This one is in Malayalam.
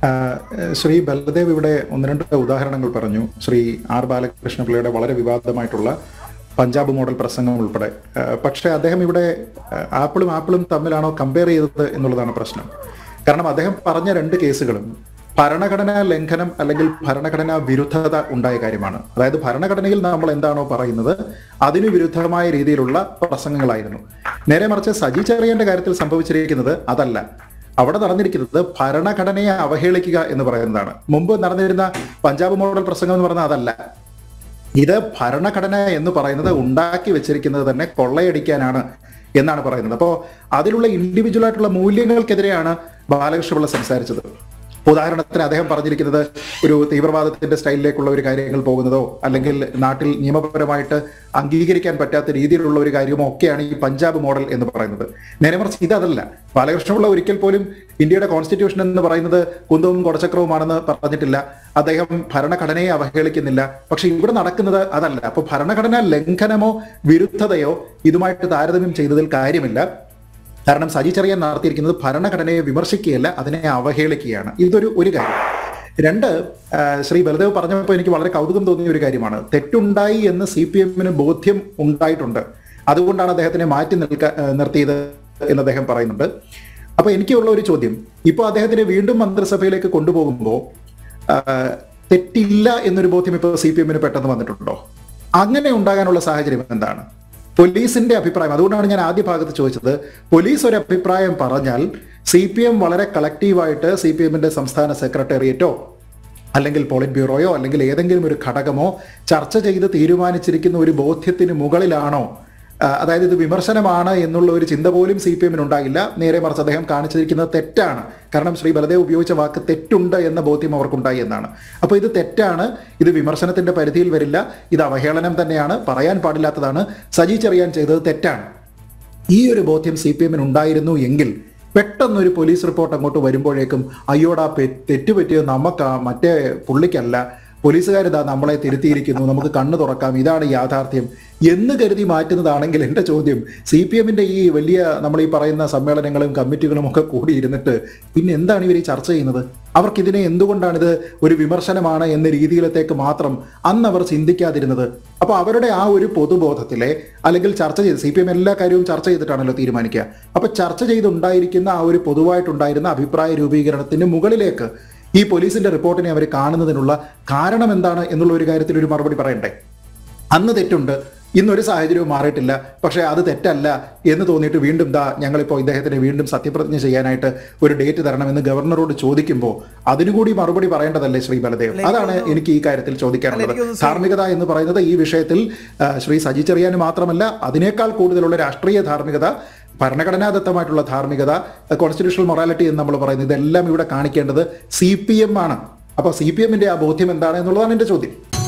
ശ്രീ ബലദേവ് ഇവിടെ ഒന്ന് രണ്ട് ഉദാഹരണങ്ങൾ പറഞ്ഞു ശ്രീ ആർ ബാലകൃഷ്ണപിള്ളയുടെ വളരെ വിവാദമായിട്ടുള്ള പഞ്ചാബ് മോഡൽ പ്രസംഗം ഉൾപ്പെടെ ആ, പക്ഷേ അദ്ദേഹം ഇവിടെ ആ, ആപ്പിളും ആപ്പിളും തമ്മിലാണോ കമ്പയർ ചെയ്തത് എന്നുള്ളതാണ് പ്രശ്നം കാരണം അദ്ദേഹം പറഞ്ഞ രണ്ട് കേസുകളും ഭരണഘടനാ ലംഘനം അല്ലെങ്കിൽ ഭരണഘടനാ വിരുദ്ധത ഉണ്ടായ കാര്യമാണ് അതായത് ഭരണഘടനയിൽ നമ്മൾ എന്താണോ പറയുന്നത് അതിനു വിരുദ്ധമായ രീതിയിലുള്ള പ്രസംഗങ്ങളായിരുന്നു നേരെ മറിച്ച് സജി ചെറിയന്റെ കാര്യത്തിൽ സംഭവിച്ചിരിക്കുന്നത് അതല്ല അവിടെ നടന്നിരിക്കുന്നത് ഭരണഘടനയെ അവഹേളിക്കുക എന്ന് പറയുന്നതാണ് മുമ്പ് നടന്നിരുന്ന പഞ്ചാബ് മോഡൽ പ്രസംഗം എന്ന് പറഞ്ഞാൽ അതല്ല ഇത് ഭരണഘടന എന്ന് പറയുന്നത് ഉണ്ടാക്കി വെച്ചിരിക്കുന്നത് തന്നെ കൊള്ളയടിക്കാനാണ് എന്നാണ് പറയുന്നത് അപ്പോൾ അതിലുള്ള ഇൻഡിവിജ്വൽ ആയിട്ടുള്ള മൂല്യങ്ങൾക്കെതിരെയാണ് ബാലകൃഷ്ണപിള്ള സംസാരിച്ചത് ഉദാഹരണത്തിന് അദ്ദേഹം പറഞ്ഞിരിക്കുന്നത് ഒരു തീവ്രവാദത്തിന്റെ സ്റ്റൈലിലേക്കുള്ള ഒരു കാര്യങ്ങൾ പോകുന്നതോ അല്ലെങ്കിൽ നാട്ടിൽ നിയമപരമായിട്ട് അംഗീകരിക്കാൻ പറ്റാത്ത രീതിയിലുള്ള ഒരു കാര്യമോ ഒക്കെയാണ് ഈ പഞ്ചാബ് മോഡൽ എന്ന് പറയുന്നത് നേരെ മറിച്ച് ഇതല്ല ബാലകൃഷ്ണപിള്ള ഒരിക്കൽ പോലും ഇന്ത്യയുടെ കോൺസ്റ്റിറ്റ്യൂഷൻ എന്ന് പറയുന്നത് കുന്തവും കൊടച്ചക്രവുമാണെന്ന് പറഞ്ഞിട്ടില്ല അദ്ദേഹം ഭരണഘടനയെ അവഹേളിക്കുന്നില്ല പക്ഷെ ഇവിടെ നടക്കുന്നത് അതല്ല അപ്പൊ ഭരണഘടനാ ലംഘനമോ വിരുദ്ധതയോ ഇതുമായിട്ട് താരതമ്യം ചെയ്തതിൽ കാര്യമില്ല കാരണം സജി ചെറിയാൻ നടത്തിയിരിക്കുന്നത് ഭരണഘടനയെ വിമർശിക്കുകയല്ല അതിനെ അവഹേളിക്കുകയാണ് ഇതൊരു ഒരു കാര്യം രണ്ട് ആ, ശ്രീ ബലദേവ് പറഞ്ഞപ്പോൾ എനിക്ക് വളരെ കൗതുകം തോന്നിയ ഒരു കാര്യമാണ് തെറ്റുണ്ടായി എന്ന് സി പി എമ്മിന് ബോധ്യം ഉണ്ടായിട്ടുണ്ട് അതുകൊണ്ടാണ് അദ്ദേഹത്തിനെ മാറ്റി നിൽക്ക ആ, നിർത്തിയത് എന്ന് അദ്ദേഹം പറയുന്നുണ്ട് അപ്പൊ എനിക്കുള്ള ഒരു ചോദ്യം ഇപ്പോൾ അദ്ദേഹത്തിനെ വീണ്ടും മന്ത്രിസഭയിലേക്ക് കൊണ്ടുപോകുമ്പോൾ ആ, തെറ്റില്ല എന്നൊരു ബോധ്യം ഇപ്പോൾ സി പി എമ്മിന് പെട്ടെന്ന് വന്നിട്ടുണ്ടോ അങ്ങനെ ഉണ്ടാകാനുള്ള സാഹചര്യം എന്താണ് പോലീസിന്റെ അഭിപ്രായം അതുകൊണ്ടാണ് ഞാൻ ആദ്യ ഭാഗത്ത് ചോദിച്ചത് പോലീസ് ഒരു അഭിപ്രായം പറഞ്ഞാൽ സി പി എം വളരെ കളക്റ്റീവായിട്ട് സി പി എമ്മിന്റെ സംസ്ഥാന സെക്രട്ടേറിയറ്റോ അല്ലെങ്കിൽ പോളിറ്റ് ബ്യൂറോയോ അല്ലെങ്കിൽ ഏതെങ്കിലും ഒരു ഘടകമോ ചർച്ച ചെയ്ത് തീരുമാനിച്ചിരിക്കുന്ന ഒരു ബോധ്യത്തിന് മുകളിലാണോ ആ, അതായത് ഇത് വിമർശനമാണ് എന്നുള്ള ഒരു ചിന്ത പോലും സി പി എമ്മിന് ഉണ്ടാകില്ല നേരെ മറിച്ച് അദ്ദേഹം കാണിച്ചിരിക്കുന്നത് തെറ്റാണ് കാരണം ശ്രീ ബലദേവ് ഉപയോഗിച്ച വാക്ക് തെറ്റുണ്ട് എന്ന ബോധ്യം അവർക്കുണ്ടായി എന്നാണ് അപ്പോൾ ഇത് തെറ്റാണ് ഇത് വിമർശനത്തിന്റെ പരിധിയിൽ വരില്ല ഇത് അവഹേളനം തന്നെയാണ് പറയാൻ പാടില്ലാത്തതാണ് സജി ചെറിയാൻ ചെയ്തത് തെറ്റാണ് ഈ ഒരു ബോധ്യം സി പി എമ്മിന് ഉണ്ടായിരുന്നു എങ്കിൽ പെട്ടെന്നൊരു പോലീസ് റിപ്പോർട്ട് അങ്ങോട്ട് വരുമ്പോഴേക്കും അയ്യോടാ പെ- തെറ്റുപറ്റിയത് നമുക്കാ മറ്റേ പുള്ളിക്കല്ല പോലീസുകാരിതാ നമ്മളെ തിരുത്തിയിരിക്കുന്നു നമുക്ക് കണ്ണു തുറക്കാം ഇതാണ് യാഥാർത്ഥ്യം എന്ന് കരുതി മാറ്റുന്നതാണെങ്കിൽ എൻ്റെ ചോദ്യം സി പി എമ്മിന്റെ ഈ വലിയ നമ്മൾ ഈ പറയുന്ന സമ്മേളനങ്ങളും കമ്മിറ്റികളും ഒക്കെ കൂടി ഇരുന്നിട്ട് പിന്നെ എന്താണ് ഇവർ ഈ ചർച്ച ചെയ്യുന്നത് അവർക്കിതിനെ എന്തുകൊണ്ടാണിത് ഒരു വിമർശനമാണ് എന്ന രീതിയിലത്തേക്ക് മാത്രം അന്ന് അവർ ചിന്തിക്കാതിരുന്നത് അപ്പോൾ അവരുടെ ആ ഒരു പൊതുബോധത്തിലെ അല്ലെങ്കിൽ ചർച്ച ചെയ്ത് സി പി എം എല്ലാ കാര്യവും ചർച്ച ചെയ്തിട്ടാണല്ലോ തീരുമാനിക്കുക അപ്പൊ ചർച്ച ചെയ്തുണ്ടായിരിക്കുന്ന ആ ഒരു പൊതുവായിട്ടുണ്ടായിരുന്ന അഭിപ്രായ രൂപീകരണത്തിന് മുകളിലേക്ക് ഈ പോലീസിന്റെ റിപ്പോർട്ടിനെ അവർ കാണുന്നതിനുള്ള കാരണം എന്താണ് എന്നുള്ള ഒരു കാര്യത്തിൽ ഒരു മറുപടി പറയണ്ടേ അന്ന് തെറ്റുണ്ട് ഇന്നൊരു സാഹചര്യവും മാറിയിട്ടില്ല പക്ഷേ അത് തെറ്റല്ല എന്ന് തോന്നിയിട്ട് വീണ്ടും ദാ ഞങ്ങളിപ്പോൾ ഇദ്ദേഹത്തിന് വീണ്ടും സത്യപ്രതിജ്ഞ ചെയ്യാനായിട്ട് ഒരു ഡേറ്റ് തരണമെന്ന് ഗവർണറോട് ചോദിക്കുമ്പോൾ അതിനുകൂടി മറുപടി പറയേണ്ടതല്ലേ ശ്രീ ബലദേവ് അതാണ് എനിക്ക് ഈ കാര്യത്തിൽ ചോദിക്കാനുള്ളത് ധാർമ്മികത എന്ന് പറയുന്നത് ഈ വിഷയത്തിൽ ആ, ശ്രീ സജി ചെറിയാന് മാത്രമല്ല അതിനേക്കാൾ കൂടുതലുള്ള രാഷ്ട്രീയ ധാർമ്മികത ഭരണഘടനാദത്തമായിട്ടുള്ള ധാർമ്മികത കോൺസ്റ്റിറ്റ്യൂഷണൽ മൊറാലിറ്റി എന്ന് നമ്മൾ പറയുന്നത് ഇതെല്ലാം ഇവിടെ കാണിക്കേണ്ടത് സി പി എം ആണ് അപ്പോൾ സി പി എമ്മിന്റെ ആ ബോധ്യം എന്താണ് എന്നുള്ളതാണ് എന്റെ ചോദ്യം